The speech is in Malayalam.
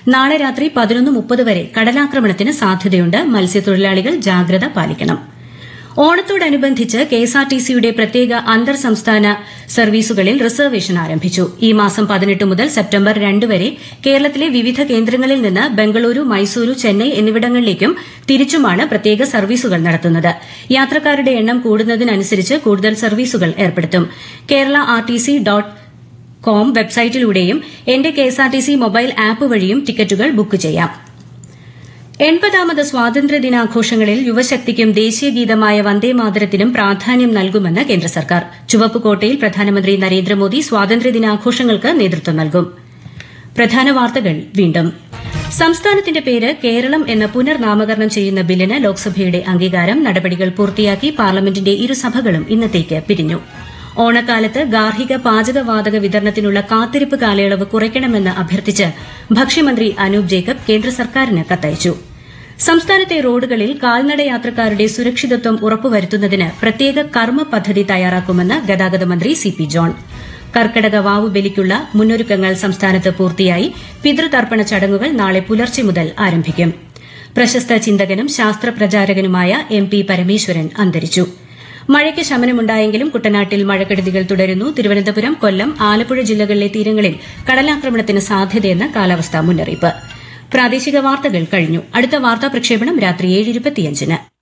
നാളെ രാത്രി പതിനൊന്ന് മുപ്പത് വരെ കടലാക്രമണത്തിന് സാധ്യതയുണ്ട് മത്സ്യത്തൊഴിലാളികൾ ജാഗ്രത പാലിക്കണം ഓണത്തോടനുബന്ധിച്ച് കെഎസ്ആർടിസിയുടെ പ്രത്യേക അന്തർ സംസ്ഥാന സർവീസുകളിൽ റിസർവേഷൻ ആരംഭിച്ചു ഈ മാസം പതിനെട്ട് മുതൽ സെപ്റ്റംബർ രണ്ട് വരെ കേരളത്തിലെ വിവിധ കേന്ദ്രങ്ങളിൽ നിന്ന് ബംഗളൂരു മൈസൂരു ചെന്നൈ എന്നിവിടങ്ങളിലേക്കും തിരിച്ചുമാണ് പ്രത്യേക സർവീസുകൾ നടത്തുന്നത് യാത്രക്കാരുടെ എണ്ണം കൂടുന്നതിനനുസരിച്ച് കൂടുതൽ സർവീസുകൾ ഏർപ്പെടുത്തും കേരള ആർടിസി ഡോട്ട് കോം വെബ്സൈറ്റിലൂടെയും എന്റെ കെഎസ്ആർടിസി മൊബൈൽ ആപ്പ് വഴിയും ടിക്കറ്റുകൾ ബുക്ക് ചെയ്യാം എൺപതാമത് സ്വാതന്ത്ര്യദിനാഘോഷങ്ങളിൽ യുവശക്തിക്കും ദേശീയഗീതമായ വന്ദേമാതരത്തിനും പ്രാധാന്യം നൽകുമെന്ന് കേന്ദ്ര സർക്കാർ ചുവപ്പുകോട്ടയിൽ പ്രധാനമന്ത്രി നരേന്ദ്രമോദി സ്വാതന്ത്ര്യദിനാഘോഷങ്ങൾക്ക് നേതൃത്വം നൽകും പ്രധാന വാർത്തകൾ വീണ്ടും സംസ്ഥാനത്തിന്റെ പേര് കേരളം എന്ന് പുനർനാമകരണം ചെയ്യുന്ന ബില്ലിന് ലോക്സഭയുടെ അംഗീകാരം നടപടികൾ പൂർത്തിയാക്കി പാർലമെന്റിന്റെ ഇരുസഭകളും ഇന്നത്തേക്ക് പിരിഞ്ഞു ഓണക്കാലത്ത് ഗാർഹിക പാചകവാതക വിതരണത്തിനുള്ള കാത്തിരിപ്പ് കാലയളവ് കുറയ്ക്കണമെന്ന് അഭ്യർത്ഥിച്ച് ഭക്ഷ്യമന്ത്രി അനൂപ് ജേക്കബ് കേന്ദ്ര സർക്കാരിന് കത്തയച്ചു സംസ്ഥാനത്തെ റോഡുകളിൽ കാൽനട യാത്രക്കാരുടെ സുരക്ഷിതത്വം ഉറപ്പുവരുത്തുന്നതിന് പ്രത്യേക കർമ്മ പദ്ധതി തയ്യാറാക്കുമെന്ന് ഗതാഗത മന്ത്രി സി പി ജോൺ കർക്കടക വാവു ബലിക്കുള്ള മുന്നൊരുക്കങ്ങൾ സംസ്ഥാനത്ത് പൂർത്തിയായി പിതൃതർപ്പണ ചടങ്ങുകൾ നാളെ പുലർച്ചെ മുതൽ ആരംഭിക്കും പ്രശസ്ത ചിന്തകനും ശാസ്ത്ര പ്രചാരകനുമായ എം പി പരമേശ്വരൻ അന്തരിച്ചു മഴയ്ക്ക് ശമനമുണ്ടായെങ്കിലും കുട്ടനാട്ടിൽ മഴക്കെടുതികൾ തുടരുന്നു തിരുവനന്തപുരം കൊല്ലം ആലപ്പുഴ ജില്ലകളിലെ തീരങ്ങളിൽ കടലാക്രമണത്തിന് സാധ്യതയെന്ന് കാലാവസ്ഥാ മുന്നറിയിപ്പ് പ്രാദേശിക വാർത്തകൾ കഴിഞ്ഞു അടുത്ത വാർത്താ പ്രക്ഷേപണം രാത്രി ഏഴ് ഇരുപത്തിയഞ്ചിന്